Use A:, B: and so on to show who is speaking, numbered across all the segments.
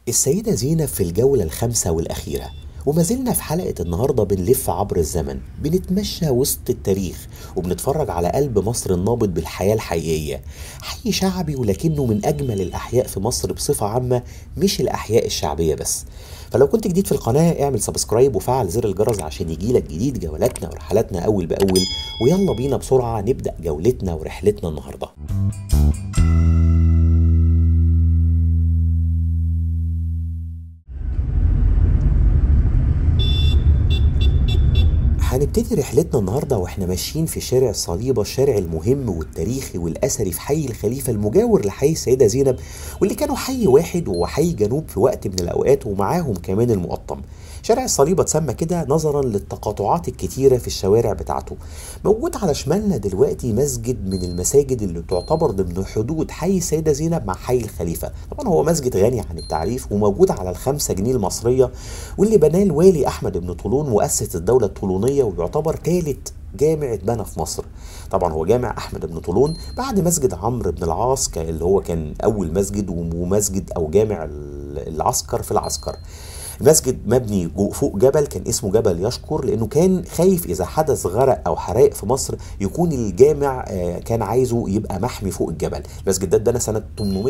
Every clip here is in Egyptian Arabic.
A: السيدة زينب في الجولة الخامسة والأخيرة وما زلنا في حلقة النهاردة بنلف عبر الزمن بنتمشى وسط التاريخ وبنتفرج على قلب مصر النابض بالحياة الحقيقية حي شعبي ولكنه من أجمل الأحياء في مصر بصفة عامة مش الأحياء الشعبية بس فلو كنت جديد في القناة اعمل سبسكرايب وفعل زر الجرس عشان يجيلك جديد جولاتنا ورحلاتنا أول بأول ويلا بينا بسرعة نبدأ جولتنا ورحلتنا النهاردة هنبتدي رحلتنا النهارده واحنا ماشيين في شارع صليبة الشارع المهم والتاريخي والاثري في حي الخليفة المجاور لحي السيدة زينب واللي كانوا حي واحد وحي جنوب في وقت من الاوقات ومعاهم كمان المقطم شارع الصليبة اتسمى كده نظرا للتقاطعات الكتيرة في الشوارع بتاعته موجود على شمالنا دلوقتي مسجد من المساجد اللي تعتبر ضمن حدود حي السيدة زينب مع حي الخليفة طبعا هو مسجد غني عن التعريف وموجود على الخمسة جنيه المصرية واللي بناه الوالي أحمد بن طولون مؤسس الدولة الطولونية ويعتبر ثالث جامع اتبنى في مصر طبعا هو جامع احمد بن طولون بعد مسجد عمرو بن العاص اللي هو كان اول مسجد ومسجد او جامع العسكر في العسكر المسجد مبني فوق جبل كان اسمه جبل يشكر لانه كان خايف اذا حدث غرق او حرائق في مصر يكون الجامع كان عايزه يبقى محمي فوق الجبل المسجد ده اتبنى سنه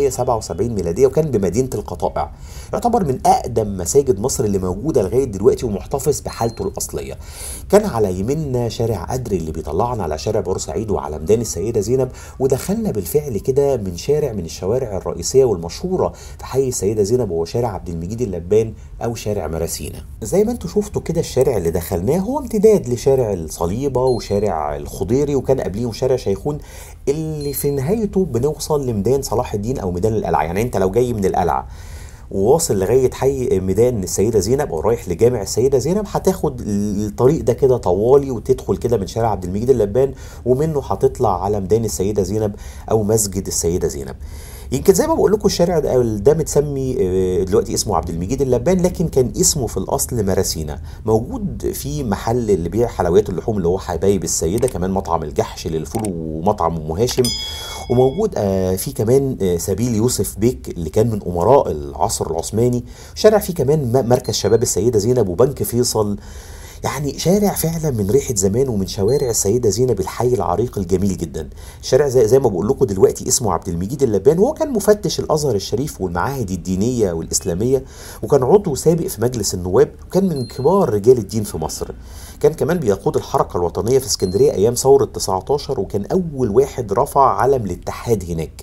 A: 877 ميلاديه وكان بمدينه القطائع يعتبر من اقدم مساجد مصر اللي موجوده لغايه دلوقتي ومحتفظ بحالته الاصليه كان على يميننا شارع قدر اللي بيطلعنا على شارع بورسعيد وعلى ميدان السيده زينب ودخلنا بالفعل كده من شارع من الشوارع الرئيسيه والمشهوره في حي السيده زينب وهو شارع عبد المجيد اللبان او شارع مراسينا زي ما انتم شفتوا كده الشارع اللي دخلناه هو امتداد لشارع الصليبة وشارع الخضيري وكان قبليهم شارع شيخون اللي في نهايته بنوصل لميدان صلاح الدين او ميدان القلعة يعني انت لو جاي من القلعة وواصل لغايه حي ميدان السيده زينب او رايح لجامع السيده زينب هتاخد الطريق ده كده طوالي وتدخل كده من شارع عبد المجيد اللبان ومنه هتطلع على ميدان السيده زينب او مسجد السيده زينب يمكن زي ما بقول لكم الشارع ده, ده متسمي دلوقتي اسمه عبد المجيد اللبان لكن كان اسمه في الاصل مراسينا موجود في محل اللي بيع حلويات اللحوم اللي هو حبايب السيده كمان مطعم الجحش للفول ومطعم ام هاشم وموجود في كمان سبيل يوسف بيك اللي كان من امراء العصر العثماني شارع فيه كمان مركز شباب السيده زينب وبنك فيصل يعني شارع فعلا من ريحه زمان ومن شوارع السيده زينب الحي العريق الجميل جدا شارع زي, زي ما بقول لكم دلوقتي اسمه عبد المجيد اللبان وهو كان مفتش الازهر الشريف والمعاهد الدينيه والاسلاميه وكان عضو سابق في مجلس النواب وكان من كبار رجال الدين في مصر كان كمان بيقود الحركه الوطنيه في اسكندريه ايام ثوره 19 وكان اول واحد رفع علم الاتحاد هناك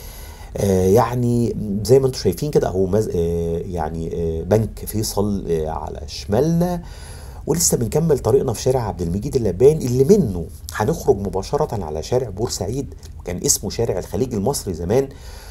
A: آه يعني زي ما انتم شايفين كده اهو مز... آه يعني آه بنك فيصل على شمالنا ولسه بنكمل طريقنا في شارع عبد المجيد اللبان اللي منه هنخرج مباشرة على شارع بورسعيد وكان اسمه شارع الخليج المصري زمان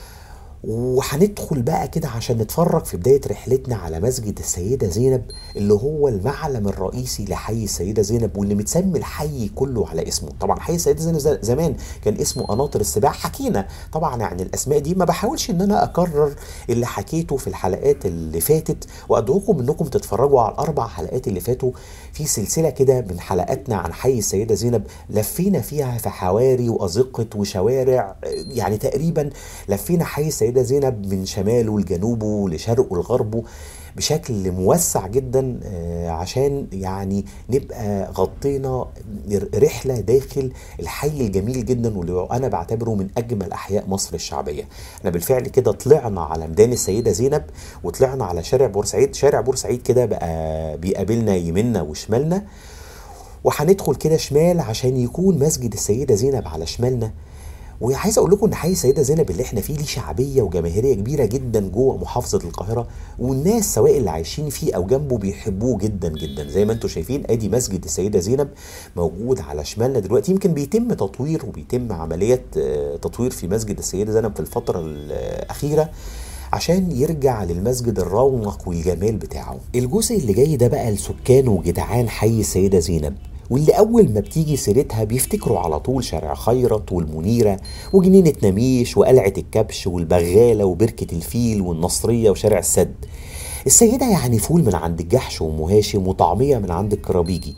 A: وهندخل بقى كده عشان نتفرج في بداية رحلتنا على مسجد السيدة زينب اللي هو المعلم الرئيسي لحي السيدة زينب واللي متسمي الحي كله على اسمه طبعا حي السيدة زينب زمان كان اسمه قناطر السباع حكينا طبعا عن الأسماء دي ما بحاولش إن أنا أكرر اللي حكيته في الحلقات اللي فاتت وأدعوكم إنكم تتفرجوا على الأربع حلقات اللي فاتوا في سلسلة كده من حلقاتنا عن حي السيدة زينب لفينا فيها في حواري وأزقة وشوارع يعني تقريبا لفينا حي السيدة السيدة زينب من شماله لجنوبه لشرقه لغربه بشكل موسع جدا عشان يعني نبقى غطينا رحلة داخل الحي الجميل جدا واللي أنا بعتبره من أجمل أحياء مصر الشعبية احنا بالفعل كده طلعنا على ميدان السيدة زينب وطلعنا على شارع بورسعيد شارع بورسعيد كده بقى بيقابلنا يمنا وشمالنا وهندخل كده شمال عشان يكون مسجد السيدة زينب على شمالنا وعايز اقول لكم ان حي السيده زينب اللي احنا فيه ليه شعبيه وجماهيريه كبيره جدا جوه محافظه القاهره والناس سواء اللي عايشين فيه او جنبه بيحبوه جدا جدا زي ما انتم شايفين ادي مسجد السيده زينب موجود على شمالنا دلوقتي يمكن بيتم تطوير وبيتم عمليات تطوير في مسجد السيده زينب في الفتره الاخيره عشان يرجع للمسجد الرونق والجمال بتاعه الجزء اللي جاي ده بقى لسكان وجدعان حي السيده زينب واللي أول ما بتيجي سيرتها بيفتكروا على طول شارع خيرت والمنيرة وجنينة نميش وقلعة الكبش والبغالة وبركة الفيل والنصرية وشارع السد السيدة يعني فول من عند الجحش وأم هاشم وطعمية من عند الكرابيجي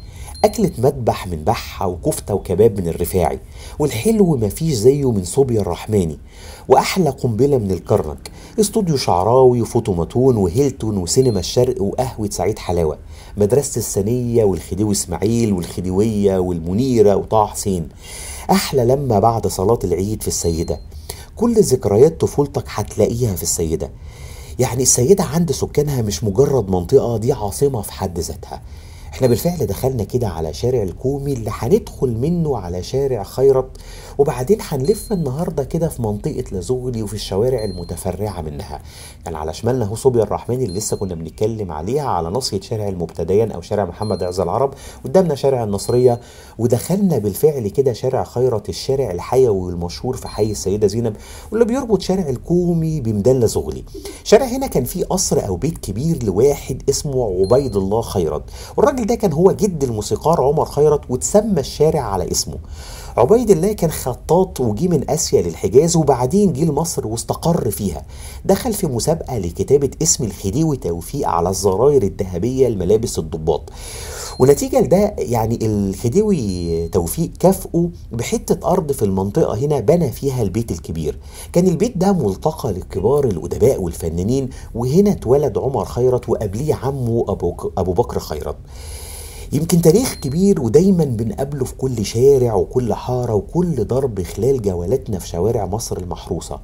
A: أكلة مذبح من بحة وكفتة وكباب من الرفاعي والحلو مفيش زيه من صوبيا الرحماني وأحلى قنبلة من الكرنك استوديو شعراوي وفوتوماتون وهيلتون وسينما الشرق وقهوة سعيد حلاوة مدرسة السنية والخديوي إسماعيل والخديوية والمنيرة وطه حسين أحلى لما بعد صلاة العيد في السيدة كل ذكريات طفولتك هتلاقيها في السيدة يعني السيدة عند سكانها مش مجرد منطقة دي عاصمة في حد ذاتها احنا بالفعل دخلنا كده على شارع الكومي اللي هندخل منه على شارع خيرت وبعدين هنلف النهارده كده في منطقه لازوغلي وفي الشوارع المتفرعه منها كان على شمالنا هو صوبيا الرحمن اللي لسه كنا بنتكلم عليها على ناصيه شارع المبتديان او شارع محمد عز العرب قدامنا شارع النصريه ودخلنا بالفعل كده شارع خيرت الشارع الحيوي المشهور في حي السيده زينب واللي بيربط شارع الكومي بميدان لازوغلي شارع هنا كان فيه قصر او بيت كبير لواحد اسمه عبيد الله خيرت والراجل ده كان هو جد الموسيقار عمر خيرت وتسمى الشارع على اسمه عبيد الله كان خطاط وجي من اسيا للحجاز وبعدين جه لمصر واستقر فيها دخل في مسابقه لكتابه اسم الخديوي توفيق على الزراير الذهبيه لملابس الضباط ونتيجه لده يعني الخديوي توفيق كافئه بحته ارض في المنطقه هنا بنى فيها البيت الكبير كان البيت ده ملتقى لكبار الادباء والفنانين وهنا اتولد عمر خيرت وقبليه عمه ابو ابو بكر خيرت يمكن تاريخ كبير ودايما بنقابله في كل شارع وكل حارة وكل ضرب خلال جولاتنا في شوارع مصر المحروسة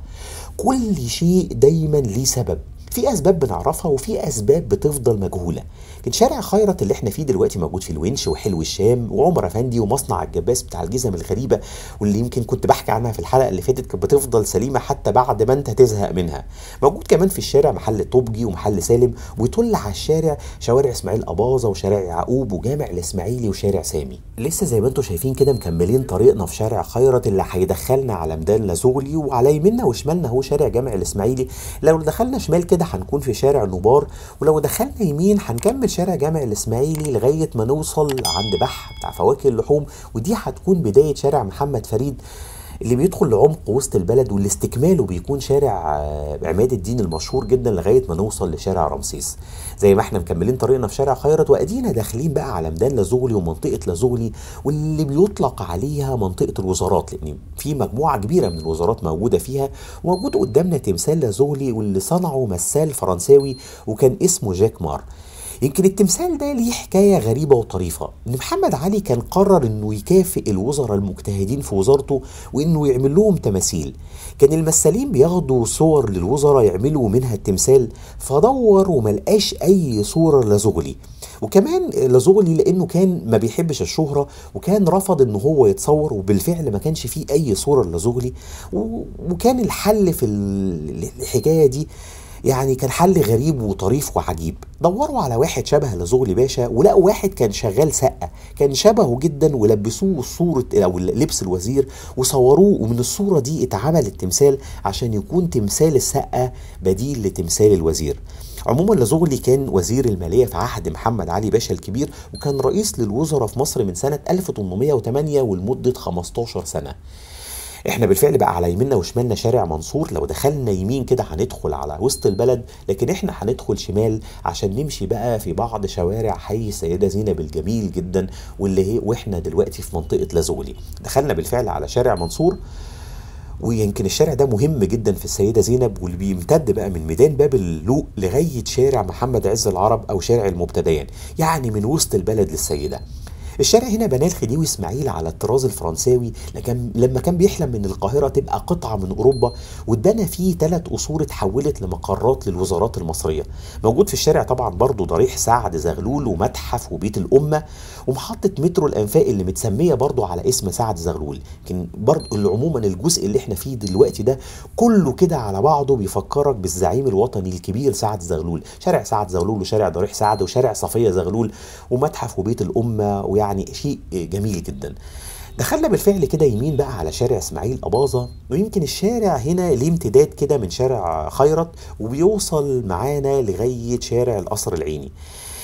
A: كل شيء دايما ليه سبب في اسباب بنعرفها وفي اسباب بتفضل مجهوله لكن شارع خيرت اللي احنا فيه دلوقتي موجود في الونش وحلو الشام وعمر افندي ومصنع الجباس بتاع الجزم الغريبه واللي يمكن كنت بحكي عنها في الحلقه اللي فاتت كانت بتفضل سليمه حتى بعد ما انت تزهق منها موجود كمان في الشارع محل طوبجي ومحل سالم ويطل على الشارع شوارع اسماعيل اباظه وشارع يعقوب وجامع الاسماعيلي وشارع سامي لسه زي ما انتم شايفين كده مكملين طريقنا في شارع خيرت اللي هيدخلنا على ميدان لازوغلي وعلى يميننا وشمالنا هو شارع جامع الاسماعيلي لو دخلنا شمال كده هنكون في شارع نوبار ولو دخلنا يمين هنكمل شارع جامع الاسماعيلي لغايه ما نوصل عند بح بتاع فواكه اللحوم ودي هتكون بدايه شارع محمد فريد اللي بيدخل لعمق وسط البلد واللي استكماله بيكون شارع عماد الدين المشهور جدا لغايه ما نوصل لشارع رمسيس زي ما احنا مكملين طريقنا في شارع خيرت وادينا داخلين بقى على ميدان لازوغلي ومنطقه لازوغلي واللي بيطلق عليها منطقه الوزارات لان في مجموعه كبيره من الوزارات موجوده فيها وموجود قدامنا تمثال لازوغلي واللي صنعه مثال فرنساوي وكان اسمه جاك مار يمكن التمثال ده ليه حكايه غريبه وطريفه ان محمد علي كان قرر انه يكافئ الوزراء المجتهدين في وزارته وانه يعمل لهم تماثيل كان الممثلين بياخدوا صور للوزراء يعملوا منها التمثال فدور وملقاش اي صوره لزغلي وكمان لزغلي لانه كان ما بيحبش الشهره وكان رفض ان هو يتصور وبالفعل ما كانش فيه اي صوره لزغلي وكان الحل في الحكايه دي يعني كان حل غريب وطريف وعجيب دوروا على واحد شبه لزغلي باشا ولقوا واحد كان شغال سقه كان شبهه جدا ولبسوه صوره او لبس الوزير وصوروه ومن الصوره دي اتعمل التمثال عشان يكون تمثال السقه بديل لتمثال الوزير عموما لزغلي كان وزير الماليه في عهد محمد علي باشا الكبير وكان رئيس للوزراء في مصر من سنه 1808 ولمده 15 سنه احنا بالفعل بقى على يميننا وشمالنا شارع منصور لو دخلنا يمين كده هندخل على وسط البلد لكن احنا هندخل شمال عشان نمشي بقى في بعض شوارع حي السيده زينب الجميل جدا واللي هي واحنا دلوقتي في منطقه لازولي دخلنا بالفعل على شارع منصور ويمكن الشارع ده مهم جدا في السيدة زينب واللي بيمتد بقى من ميدان باب اللوق لغاية شارع محمد عز العرب أو شارع المبتديان يعني من وسط البلد للسيدة الشارع هنا بناه الخديوي اسماعيل على الطراز الفرنساوي لكن لما كان بيحلم ان القاهره تبقى قطعه من اوروبا واتبنى فيه ثلاث قصور اتحولت لمقرات للوزارات المصريه موجود في الشارع طبعا برضه ضريح سعد زغلول ومتحف وبيت الامه ومحطه مترو الانفاق اللي متسميه برضه على اسم سعد زغلول لكن برضه عموما الجزء اللي احنا فيه دلوقتي ده كله كده على بعضه بيفكرك بالزعيم الوطني الكبير سعد زغلول شارع سعد زغلول وشارع ضريح سعد وشارع صفيه زغلول ومتحف وبيت الامه ويعني يعني شيء جميل جدا دخلنا بالفعل كده يمين بقى على شارع اسماعيل اباظه ويمكن الشارع هنا ليه امتداد كده من شارع خيرت وبيوصل معانا لغايه شارع القصر العيني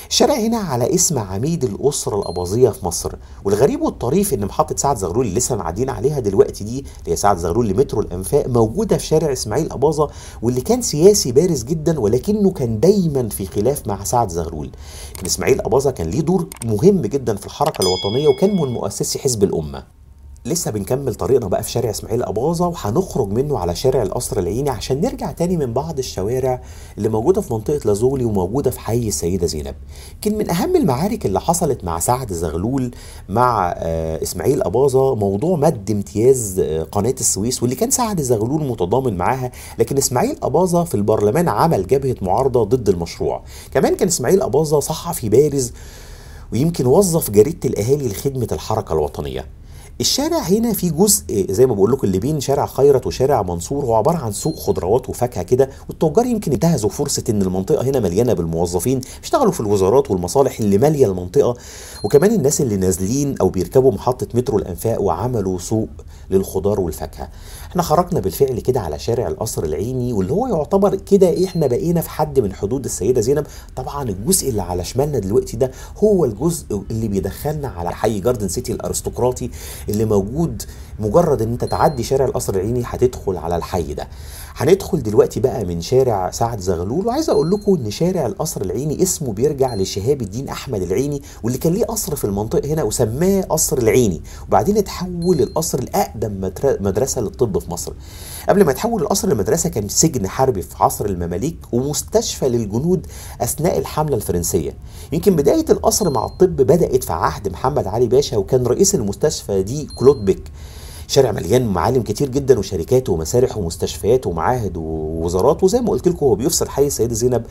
A: الشارع هنا على اسم عميد الأسرة الأباظية في مصر والغريب والطريف إن محطة سعد زغلول اللي لسه معديين عليها دلوقتي دي اللي هي سعد زغلول لمترو الأنفاق موجودة في شارع إسماعيل أباظة واللي كان سياسي بارز جدا ولكنه كان دايما في خلاف مع سعد زغلول كان إسماعيل أباظة كان ليه دور مهم جدا في الحركة الوطنية وكان من مؤسسي حزب الأمة لسه بنكمل طريقنا بقى في شارع اسماعيل اباظه وهنخرج منه على شارع القصر العيني عشان نرجع تاني من بعض الشوارع اللي موجوده في منطقه لازولي وموجوده في حي السيده زينب. كان من اهم المعارك اللي حصلت مع سعد زغلول مع آه اسماعيل اباظه موضوع مد امتياز آه قناه السويس واللي كان سعد زغلول متضامن معاها لكن اسماعيل اباظه في البرلمان عمل جبهه معارضه ضد المشروع. كمان كان اسماعيل اباظه صحفي بارز ويمكن وظف جريده الاهالي لخدمه الحركه الوطنيه. الشارع هنا في جزء زي ما بقول لكم اللي بين شارع خيرت وشارع منصور هو عباره عن سوق خضروات وفاكهه كده والتجار يمكن انتهزوا فرصه ان المنطقه هنا مليانه بالموظفين بيشتغلوا في الوزارات والمصالح اللي ماليه المنطقه وكمان الناس اللي نازلين او بيركبوا محطه مترو الانفاق وعملوا سوق للخضار والفاكهه احنا خرجنا بالفعل كده على شارع القصر العيني واللي هو يعتبر كده احنا بقينا في حد من حدود السيده زينب طبعا الجزء اللي على شمالنا دلوقتي ده هو الجزء اللي بيدخلنا على حي جاردن سيتي الارستقراطي اللي موجود مجرد ان انت تعدي شارع القصر العيني هتدخل على الحي ده هندخل دلوقتي بقى من شارع سعد زغلول وعايز اقول لكم ان شارع القصر العيني اسمه بيرجع لشهاب الدين احمد العيني واللي كان ليه قصر في المنطقه هنا وسماه قصر العيني وبعدين اتحول القصر لاقدم مدرسه للطب في مصر قبل ما يتحول القصر لمدرسه كان سجن حربي في عصر المماليك ومستشفى للجنود اثناء الحمله الفرنسيه يمكن بدايه القصر مع الطب بدات في عهد محمد علي باشا وكان رئيس المستشفى دي كلود بيك شارع مليان معالم كتير جدا وشركات ومسارح ومستشفيات ومعاهد ووزارات وزي ما قلت لكم هو بيفصل حي السيده زينب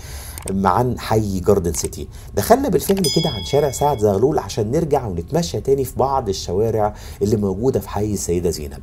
A: عن حي جاردن سيتي دخلنا بالفعل كده عن شارع سعد زغلول عشان نرجع ونتمشى تاني في بعض الشوارع اللي موجوده في حي السيده زينب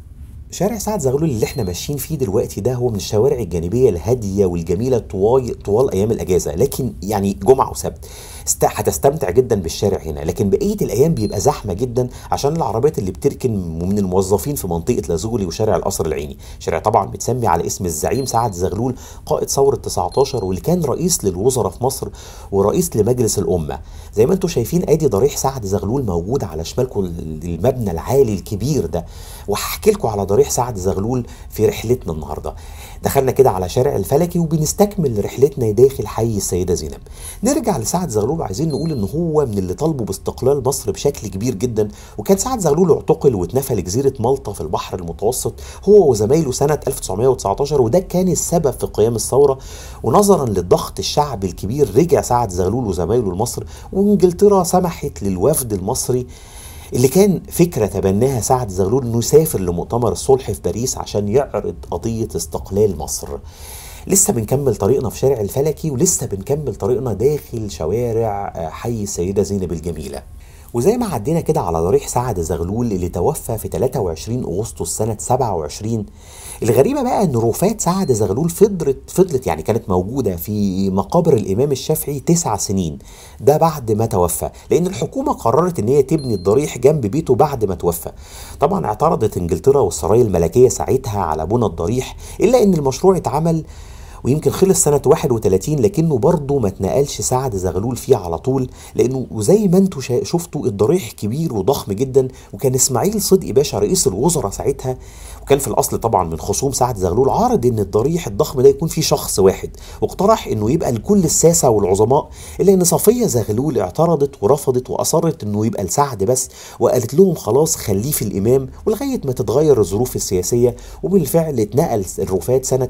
A: شارع سعد زغلول اللي احنا ماشيين فيه دلوقتي ده هو من الشوارع الجانبيه الهاديه والجميله طوال طوال ايام الاجازه لكن يعني جمعه وسبت هتستمتع جدا بالشارع هنا لكن بقيه الايام بيبقى زحمه جدا عشان العربيات اللي بتركن من الموظفين في منطقه لازولي وشارع القصر العيني شارع طبعا متسمي على اسم الزعيم سعد زغلول قائد ثوره 19 واللي كان رئيس للوزراء في مصر ورئيس لمجلس الامه زي ما انتم شايفين ادي ضريح سعد زغلول موجود على شمالكم المبنى العالي الكبير ده وهحكي لكم على ضريح سعد زغلول في رحلتنا النهارده دخلنا كده على شارع الفلكي وبنستكمل رحلتنا داخل حي السيده زينب نرجع لسعد زغلول وعايزين نقول ان هو من اللي طالبوا باستقلال مصر بشكل كبير جدا وكان سعد زغلول اعتقل واتنفى لجزيره مالطا في البحر المتوسط هو وزمايله سنه 1919 وده كان السبب في قيام الثوره ونظرا للضغط الشعبي الكبير رجع سعد زغلول وزمايله لمصر وانجلترا سمحت للوفد المصري اللي كان فكرة تبناها سعد زغلول انه يسافر لمؤتمر الصلح في باريس عشان يعرض قضية استقلال مصر لسه بنكمل طريقنا في شارع الفلكي ولسه بنكمل طريقنا داخل شوارع حي السيدة زينب الجميلة وزي ما عدينا كده على ضريح سعد زغلول اللي توفى في 23 اغسطس سنه 27 الغريبه بقى ان رفات سعد زغلول فضلت فضلت يعني كانت موجوده في مقابر الامام الشافعي تسع سنين ده بعد ما توفى لان الحكومه قررت ان هي تبني الضريح جنب بيته بعد ما توفى طبعا اعترضت انجلترا والسرايا الملكيه ساعتها على بنى الضريح الا ان المشروع اتعمل ويمكن خلص سنة 31 لكنه برضه ما اتنقلش سعد زغلول فيه على طول لأنه زي ما انتوا شفتوا الضريح كبير وضخم جدا وكان إسماعيل صدقي باشا رئيس الوزراء ساعتها وكان في الأصل طبعا من خصوم سعد زغلول عارض إن الضريح الضخم ده يكون فيه شخص واحد واقترح إنه يبقى لكل الساسة والعظماء إلا إن صفية زغلول اعترضت ورفضت وأصرت إنه يبقى لسعد بس وقالت لهم خلاص خليه في الإمام ولغاية ما تتغير الظروف السياسية وبالفعل اتنقل الرفات سنة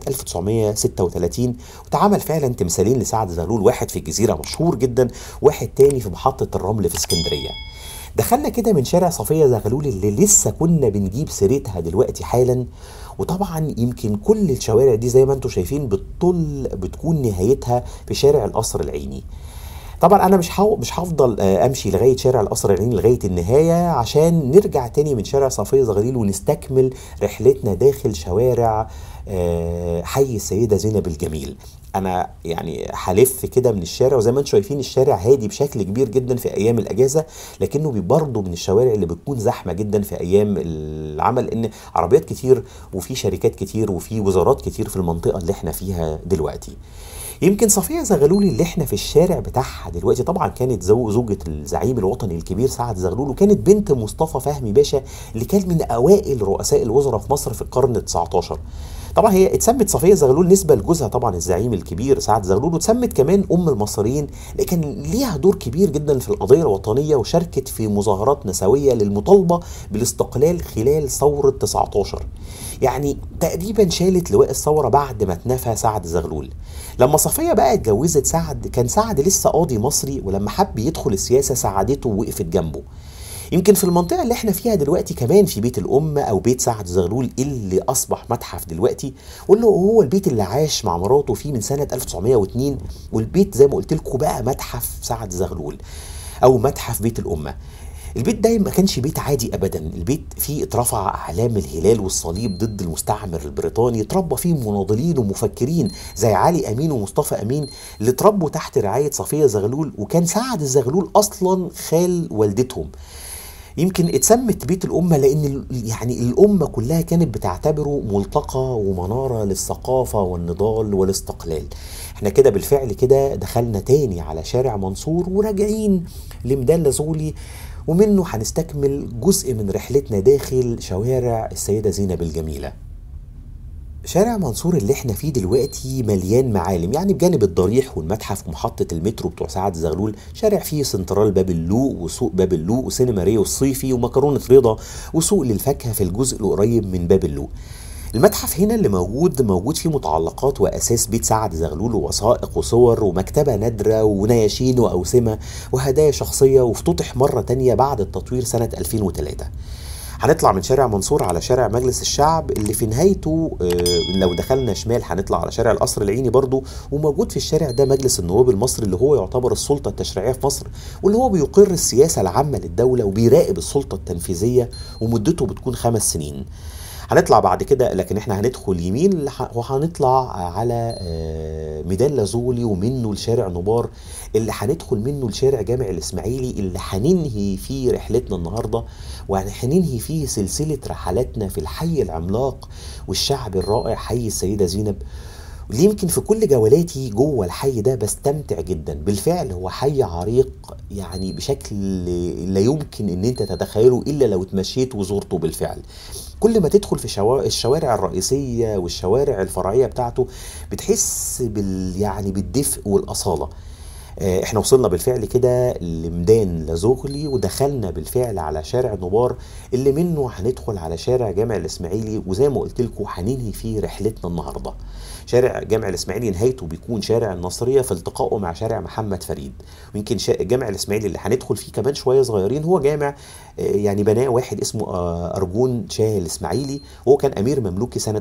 A: 1936 30 واتعمل فعلا تمثالين لسعد زغلول واحد في الجزيرة مشهور جدا واحد تاني في محطة الرمل في اسكندرية دخلنا كده من شارع صفية زغلول اللي لسه كنا بنجيب سيرتها دلوقتي حالا وطبعا يمكن كل الشوارع دي زي ما انتم شايفين بتطل بتكون نهايتها في شارع القصر العيني طبعا انا مش حو... مش هفضل امشي لغايه شارع القصر العيني لغايه النهايه عشان نرجع تاني من شارع صفيه زغليل ونستكمل رحلتنا داخل شوارع حي السيده زينب الجميل انا يعني هلف كده من الشارع وزي ما انتم شايفين الشارع هادي بشكل كبير جدا في ايام الاجازه لكنه برضه من الشوارع اللي بتكون زحمه جدا في ايام العمل ان عربيات كتير وفي شركات كتير وفي وزارات كتير في المنطقه اللي احنا فيها دلوقتي يمكن صفية زغلول اللي احنا في الشارع بتاعها دلوقتي طبعا كانت زو زوجة الزعيم الوطني الكبير سعد زغلول وكانت بنت مصطفى فهمي باشا اللي كان من اوائل رؤساء الوزراء في مصر في القرن ال 19 طبعا هي اتسمت صفية زغلول نسبة لجوزها طبعا الزعيم الكبير سعد زغلول واتسمت كمان ام المصريين لكن ليها دور كبير جدا في القضية الوطنية وشاركت في مظاهرات نسوية للمطالبة بالاستقلال خلال ثورة 19 يعني تقريبا شالت لواء الثورة بعد ما اتنفى سعد زغلول لما صفية بقى اتجوزت سعد كان سعد لسه قاضي مصري ولما حب يدخل السياسة ساعدته ووقفت جنبه يمكن في المنطقة اللي احنا فيها دلوقتي كمان في بيت الأم أو بيت سعد زغلول اللي أصبح متحف دلوقتي واللي هو البيت اللي عاش مع مراته فيه من سنة 1902 والبيت زي ما قلت لكم بقى متحف سعد زغلول أو متحف بيت الأمة البيت ده ما كانش بيت عادي ابدا البيت فيه اترفع اعلام الهلال والصليب ضد المستعمر البريطاني اتربى فيه مناضلين ومفكرين زي علي امين ومصطفى امين اللي اتربوا تحت رعايه صفيه زغلول وكان سعد الزغلول اصلا خال والدتهم يمكن اتسمت بيت الأمة لأن يعني الأمة كلها كانت بتعتبره ملتقى ومنارة للثقافة والنضال والاستقلال احنا كده بالفعل كده دخلنا تاني على شارع منصور وراجعين لميدان لازولي ومنه هنستكمل جزء من رحلتنا داخل شوارع السيدة زينب الجميلة شارع منصور اللي احنا فيه دلوقتي مليان معالم يعني بجانب الضريح والمتحف ومحطة المترو بتوع سعد زغلول شارع فيه سنترال باب اللوق وسوق باب اللوق وسينما ريو الصيفي ومكرونة رضا وسوق للفاكهة في الجزء القريب من باب اللوق المتحف هنا اللي موجود موجود فيه متعلقات واساس بيت سعد زغلول ووثائق وصور ومكتبه نادره ونياشين واوسمه وهدايا شخصيه وافتتح مره تانية بعد التطوير سنه 2003 هنطلع من شارع منصور على شارع مجلس الشعب اللي في نهايته آه، لو دخلنا شمال هنطلع على شارع القصر العيني برضو وموجود في الشارع ده مجلس النواب المصري اللي هو يعتبر السلطة التشريعية في مصر واللي هو بيقر السياسة العامة للدولة وبيراقب السلطة التنفيذية ومدته بتكون خمس سنين هنطلع بعد كده لكن احنا هندخل يمين وهنطلع على آه، ميدان لازولي ومنه لشارع نبار اللي هندخل منه لشارع جامع الاسماعيلي اللي هننهي فيه رحلتنا النهارده وهننهي فيه سلسله رحلاتنا في الحي العملاق والشعب الرائع حي السيده زينب اللي يمكن في كل جولاتي جوه الحي ده بستمتع جدا بالفعل هو حي عريق يعني بشكل لا يمكن ان انت تتخيله الا لو اتمشيت وزرته بالفعل كل ما تدخل في الشوارع الرئيسيه والشوارع الفرعيه بتاعته بتحس بال يعني بالدفء والاصاله آه، احنا وصلنا بالفعل كده لميدان لازوغلي ودخلنا بالفعل على شارع نبار اللي منه هندخل على شارع جامع الاسماعيلي وزي ما قلت لكم هننهي فيه رحلتنا النهارده شارع جامع الاسماعيلي نهايته بيكون شارع النصريه في التقائه مع شارع محمد فريد ويمكن جامع الاسماعيلي اللي هندخل فيه كمان شويه صغيرين هو جامع آه، يعني بناه واحد اسمه آه، ارجون شاه الاسماعيلي وهو كان امير مملوكي سنه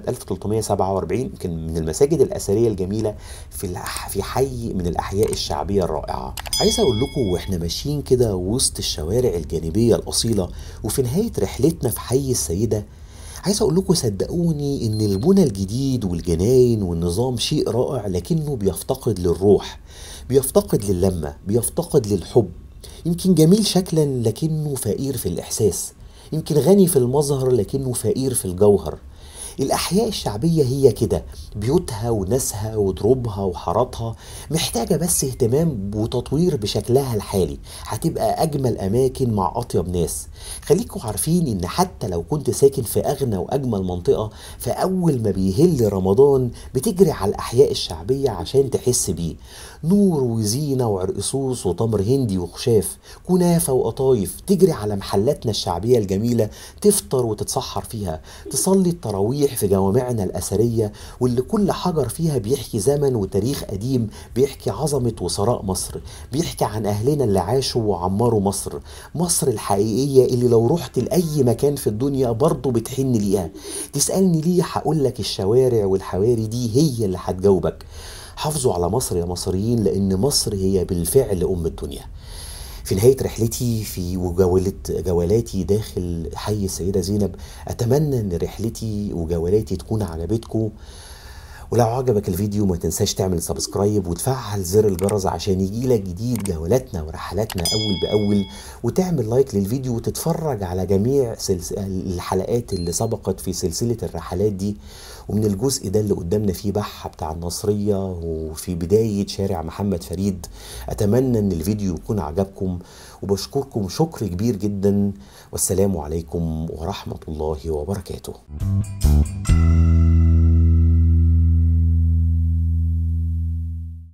A: 1347 يمكن من المساجد الاثريه الجميله في في حي من الاحياء الشعبيه الرائعه عايز اقول لكم واحنا ماشيين كده وسط الشوارع الجانبيه الاصيله وفي نهايه رحلتنا في حي السيده عايز اقول لكم صدقوني ان البنى الجديد والجناين والنظام شيء رائع لكنه بيفتقد للروح بيفتقد للمه بيفتقد للحب يمكن جميل شكلا لكنه فقير في الاحساس يمكن غني في المظهر لكنه فقير في الجوهر الأحياء الشعبية هي كده بيوتها وناسها ودروبها وحاراتها محتاجة بس اهتمام وتطوير بشكلها الحالي هتبقى أجمل أماكن مع أطيب ناس خليكم عارفين إن حتى لو كنت ساكن في أغنى وأجمل منطقة فأول ما بيهل رمضان بتجري على الأحياء الشعبية عشان تحس بيه نور وزينة وعرقسوس وتمر هندي وخشاف كنافة وقطايف تجري على محلاتنا الشعبية الجميلة تفطر وتتسحر فيها تصلي التراويح في جوامعنا الأثرية واللي كل حجر فيها بيحكي زمن وتاريخ قديم بيحكي عظمة وثراء مصر بيحكي عن أهلنا اللي عاشوا وعمروا مصر مصر الحقيقية اللي لو رحت لأي مكان في الدنيا برضه بتحن ليها تسألني ليه هقول لك الشوارع والحواري دي هي اللي هتجاوبك حافظوا على مصر يا مصريين لأن مصر هي بالفعل أم الدنيا في نهاية رحلتي في وجولة جولاتي داخل حي السيدة زينب أتمنى أن رحلتي وجولاتي تكون عجبتكم ولو عجبك الفيديو ما تنساش تعمل سبسكرايب وتفعل زر الجرس عشان يجيلك جديد جولاتنا ورحلاتنا أول بأول وتعمل لايك للفيديو وتتفرج على جميع سلس... الحلقات اللي سبقت في سلسلة الرحلات دي ومن الجزء ده اللي قدامنا فيه بحة بتاع النصرية وفي بداية شارع محمد فريد أتمنى أن الفيديو يكون عجبكم وبشكركم شكر كبير جدا والسلام عليكم ورحمة الله وبركاته